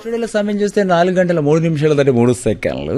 స్టూడియోలో సమయం చూస్తే నాలుగు గంటల మూడు నిమిషాల దాటి మూడు సెకండ్లు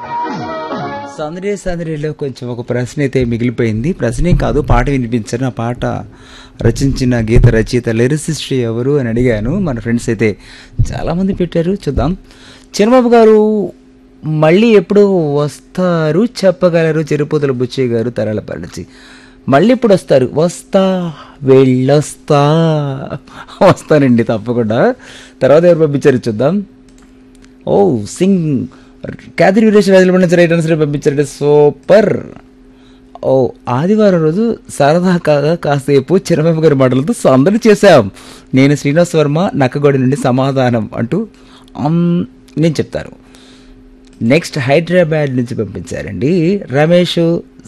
సందడి సందడిలో కొంచెం ఒక ప్రశ్న అయితే మిగిలిపోయింది ప్రశ్న ఏం కాదు పాట వినిపించాను ఆ పాట రచించిన గీత రచయిత లిరిసిస్ట్ ఎవరు అని అడిగాను మన ఫ్రెండ్స్ అయితే చాలామంది పెట్టారు చూద్దాం చిన్నబాబు గారు మళ్ళీ ఎప్పుడు వస్తారు చెప్పగలరు చెరుపోతుల బుచ్చయ్య గారు తరాలపల్లి నుంచి మళ్ళీ ఇప్పుడు వస్తారు వస్తా వెళ్ళొస్తా వస్తానండి తప్పకుండా తర్వాత ఎవరు పంపించారు చూద్దాం ఓ సింగ్ క్యాథరి వీరేష్ రాజుల నుంచి రైట్ ఆన్సర్ పంపించారంటే సూపర్ ఓ ఆదివారం రోజు సరదా కాగా కాసేపు చిరబాబు గారి మాటలతో సందడి చేశాం నేను శ్రీనివాస్ వర్మ నక్కగొడి నుండి సమాధానం అంటూ అమ్, నేను చెప్తాను నెక్స్ట్ హైదరాబాద్ నుంచి పంపించారండి రమేష్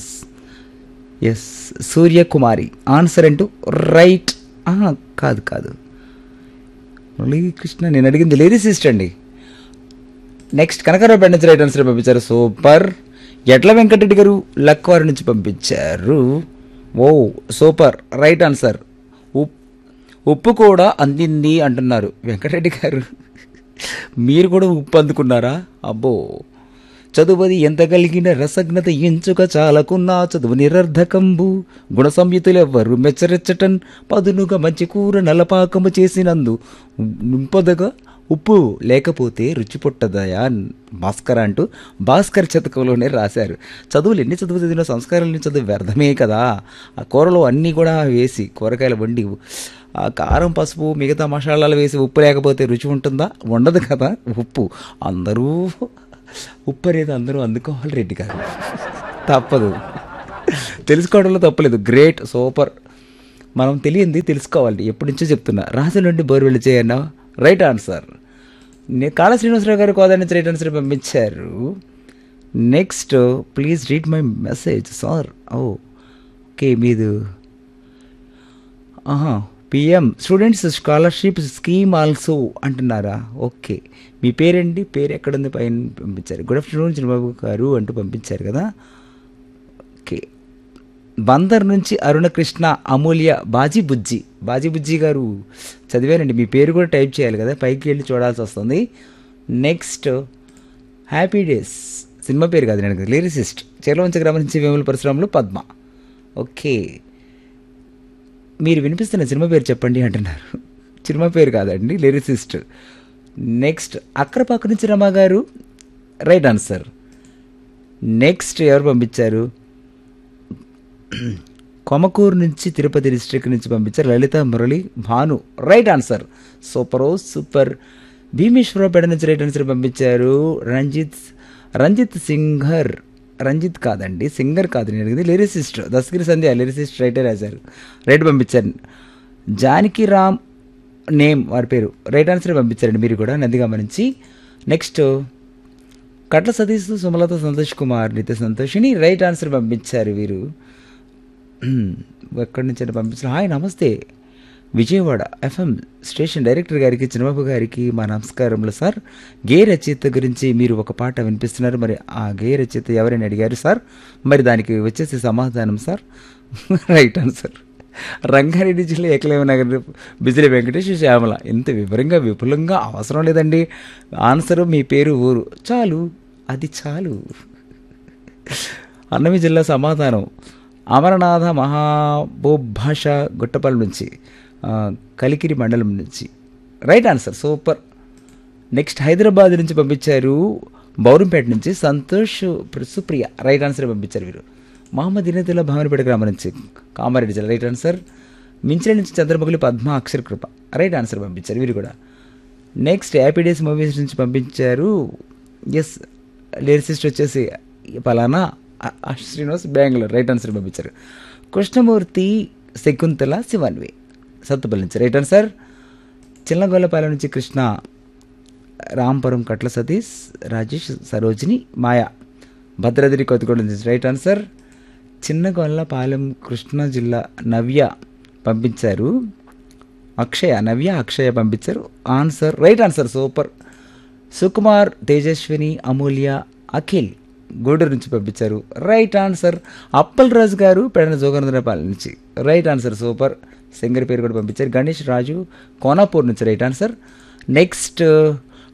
ఎస్ సూర్యకుమారి ఆన్సర్ అంటూ రైట్ ఆహా, కాదు కాదు మురళీకృష్ణ నేను అడిగింది లిరిసిస్ట్ అండి నెక్స్ట్ కనకరావు నుంచి రైట్ ఆన్సర్ పంపించారు సూపర్ ఎట్ల వెంకటరెడ్డి గారు లక్వారి నుంచి పంపించారు ఓ సూపర్ రైట్ ఆన్సర్ ఉప్ ఉప్పు కూడా అందింది అంటున్నారు వెంకటరెడ్డి గారు మీరు కూడా ఉప్పు అందుకున్నారా అబ్బో చదువది ఎంత కలిగిన రసజ్ఞత ఎంచుక చాలకున్నా చదువు నిరర్ధకంబు గుణ సంయుతులెవ్వరు మెచ్చరెచ్చటన్ పదునుగా మంచి కూర నలపాకము చేసినందు నింపదగా ఉప్పు లేకపోతే రుచి పుట్టదయా భాస్కర్ అంటూ భాస్కర్ శతకంలోనే రాశారు చదువులు ఎన్ని చదువు చదివినా సంస్కారాలు చదువు వ్యర్థమే కదా ఆ కూరలో అన్నీ కూడా వేసి కూరగాయలు వండి ఆ కారం పసుపు మిగతా మసాలాలు వేసి ఉప్పు లేకపోతే రుచి ఉంటుందా ఉండదు కదా ఉప్పు అందరూ ఉప్పు అనేది అందరూ అందుకోవాలి రెడ్డి గారు తప్పదు తెలుసుకోవడంలో తప్పలేదు గ్రేట్ సూపర్ మనం తెలియంది తెలుసుకోవాలి ఎప్పటి నుంచో చెప్తున్నా రాజు నుండి బోర్వెల్ చేయన్నా రైట్ ఆన్సర్ నేను కాళ శ్రీనివాసరావు గారు కోదా నుంచి రైట్ ఆన్సర్ పంపించారు next please read my message sir ఓ ఓకే మీది ఆహా PM students scholarship scheme also అంటున్నారా ఓకే మీ పేరండి పేరు ఎక్కడుంది పైన పంపించారు గుడ్ ఆఫ్టర్నూన్ చిన్నబాబు గారు అంటూ పంపించారు కదా ఓకే బందర్ నుంచి అరుణకృష్ణ అమూల్య బాజీ బుజ్జి బాజీ బుజ్జి గారు చదివానండి మీ పేరు కూడా టైప్ చేయాలి కదా పైకి వెళ్ళి చూడాల్సి వస్తుంది నెక్స్ట్ హ్యాపీ డేస్ సినిమా పేరు కాదు నేను లిరిసిస్ట్ చెరవంచ గ్రామం నుంచి వేముల పరిశ్రమలో పద్మ ఓకే మీరు వినిపిస్తున్న సినిమా పేరు చెప్పండి అంటున్నారు సినిమా పేరు కాదండి లిరిసిస్ట్ నెక్స్ట్ అక్రపాక నుంచి రమా గారు రైట్ ఆన్సర్ నెక్స్ట్ ఎవరు పంపించారు కొమకూరు నుంచి తిరుపతి డిస్ట్రిక్ట్ నుంచి పంపించారు Lalitha Murali Bhanu right answer super ఓ సూపర్ భీమేశ్వరపేట నుంచి రైట్ ఆన్సర్ పంపించారు రంజిత్ రంజిత్ సింగర్ రంజిత్ కాదండి సింగర్ కాదు నేను అడిగింది లిరిసిస్ట్ దస్గిరి సంధ్య లిరిసిస్ట్ రైటే రాశారు రైట్ పంపించారు జానకి రామ్ నేమ్ వారి పేరు రైట్ ఆన్సర్ పంపించారండి మీరు కూడా నందిగామ నుంచి next Katla Satish Sumalatha Santosh Kumar Nitya Santoshini right answer పంపించారు వీరు ఎక్కడి నుంచి అయినా పంపించారు హాయ్ నమస్తే విజయవాడ ఎఫ్ఎం స్టేషన్ డైరెక్టర్ గారికి చిన్నబాబు గారికి మా నమస్కారములు సార్ గే రచయిత గురించి మీరు ఒక పాట వినిపిస్తున్నారు మరి ఆ గే రచయిత ఎవరైనా అడిగారు సార్ మరి దానికి వచ్చేసి సమాధానం సార్ రైట్ ఆన్సర్ రంగారెడ్డి జిల్లా ఏకలేవ నగర్ బిజిలి వెంకటేష్ శ్యామల ఇంత వివరంగా విపులంగా అవసరం లేదండి ఆన్సర్ మీ పేరు ఊరు చాలు అది చాలు అన్నమి జిల్లా సమాధానం అమరనాథ మహాభూభాష గుట్టపల్లి నుంచి ఆ, కలికిరి మండలం నుంచి right answer super next Hyderabad నుంచి పంపించారు బౌరంపేట నుంచి సంతోష్ ప్ర- సుప్రియ రైట్ ఆన్సర్ పంపించారు వీరు మహమ్మద్ ఇనతుల్లా భావనపేట గ్రామం నుంచి కామారెడ్డి జిల్లా రైట్ ఆన్సర్ మించిన నుంచి చంద్రమౌళి పద్మ అక్షర కృప రైట్ ఆన్సర్ పంపించారు వీరు కూడా నెక్స్ట్ హ్యాపీ డేస్ మూవీస్ నుంచి పంపించారు ఎస్ లిరిసిస్ట్ వచ్చేసి పలానా అ- అ- శ్రీనివాస్ బెంగళూరు రైట్ ఆన్సర్ పంపించారు కృష్ణమూర్తి శకుంతల శివన్వి సత్తుపల్లి నుంచి రైట్ ఆన్సర్ చిన్నగొల్లపాలెం నుంచి కృష్ణ రాంపురం కట్ల సతీష్ రాజేష్ సరోజిని మాయా భద్రాద్రి కొత్తగూడెం నుంచి రైట్ ఆన్సర్ చిన్నగొల్లపాలెం కృష్ణా జిల్లా నవ్య పంపించారు అక్షయ నవ్య అక్షయ పంపించారు answer right answer super Sukumar Tejaswini Amulya Akhil Gudur నుంచి పంపించారు రైట్ ఆన్సర్ అప్పల్ రాజు గారు పెడన జోగనందరపాలెం నుంచి రైట్ ఆన్సర్ సూపర్ సింగర్ పేరు కూడా పంపించారు గణేష్ రాజు కోనాపూర్ నుంచి రైట్ ఆన్సర్ నెక్స్ట్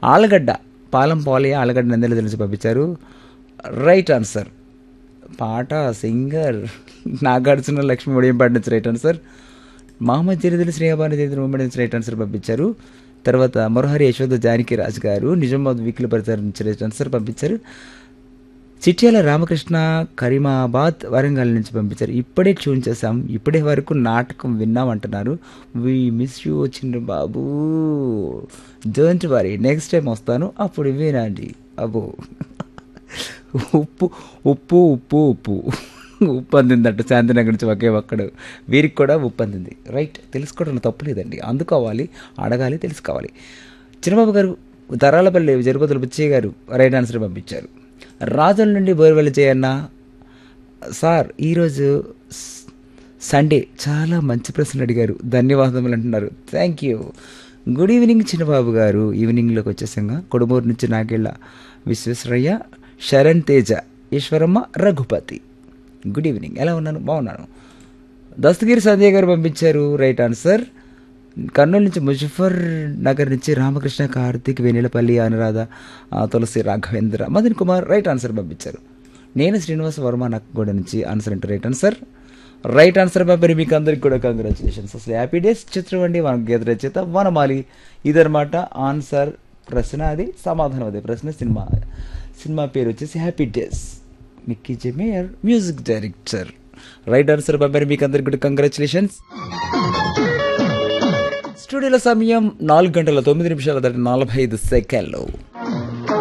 ఆలగడ్డ పాలం పాలయ్య ఆలగడ్డ నందెల తెలిసి పంపించారు రైట్ ఆన్సర్ పాట సింగర్ నాగార్జున లక్ష్మి ఒడియం పాట నుంచి రైట్ ఆన్సర్ మహమ్మద్ జరీదులు శ్రేయబాని జరీదులు ఉమ్మడి నుంచి రైట్ ఆన్సర్ పంపించారు తర్వాత మరోహరి యశోద జానకి రాజు గారు నిజామాబాద్ వీక్లీ పరిసరం నుంచి రైట్ ఆన్సర్ పంపించారు చిట్యాల రామకృష్ణ కరీమాబాద్ వరంగల్ నుంచి పంపించారు ఇప్పుడే ట్యూన్ చేసాం ఇప్పుడే వరకు నాటకం విన్నాం అంటున్నారు వి మిస్ యూ వచ్చిండ్రు బాబు డోంట్ వరీ నెక్స్ట్ టైం వస్తాను అప్పుడు వినండి అబ్బో ఉప్పు ఉప్పు ఉప్పు ఉప్పు ఉప్పు అందిందట శాంతినగర్ నుంచి ఒకే ఒక్కడు వీరికి కూడా ఉప్పు అందింది రైట్ తెలుసుకోవడం తప్పులేదండి అందుకోవాలి అడగాలి తెలుసుకోవాలి చిన్నబాబు గారు ధరాలపల్లి జరుపతుల బుచ్చయ్య గారు రైట్ ఆన్సర్ పంపించారు రాజుల నుండి బోర్వెల్ చేయన్న సార్ ఈరోజు స్- సండే చాలా మంచి ప్రశ్న అడిగారు ధన్యవాదములు అంటున్నారు thank you good evening Chinnababu గారు ఈవినింగ్లోకి వచ్చేసాగా కొడుమూరు నుంచి నాగేళ్ళ విశ్వేశ్వరయ్య శరణ్ తేజ ఈశ్వరమ్మ రఘుపతి గుడ్ ఈవినింగ్ ఎలా ఉన్నాను బాగున్నాను దస్తగిరి సంజయ్ గారు పంపించారు రైట్ ఆన్సర్ కర్నూలు నుంచి ముజఫర్ నగర్ నుంచి రామకృష్ణ కార్తిక్ వెనిలపల్లి అనురాధ ఆ, తులసి రాఘవేంద్ర మదన్ కుమార్ రైట్ ఆన్సర్ పంపించారు నేను శ్రీనివాస వర్మ నక్కగూడ నుంచి ఆన్సర్ అంటే రైట్ ఆన్సర్ రైట్ ఆన్సర్ పంపిణీ మీకు అందరికి కూడా కంగ్రాచులేషన్స్ అసలు హ్యాపీ డేస్ చిత్రం అండి మన గీత రచయిత వనమాలి ఇదనమాట ఆన్సర్ ప్రశ్న అది సమాధానం అదే ప్రశ్న సినిమా సినిమా పేరు వచ్చేసి happy days Mickey J Meyer music director right answer పంపారు మీకు అందరికి కూడా కంగ్రాచులేషన్స్ స్టూడియోలో సమయం నాలుగు గంటల తొమ్మిది నిమిషాల దాటి నలభై ఐదు సెకండ్లు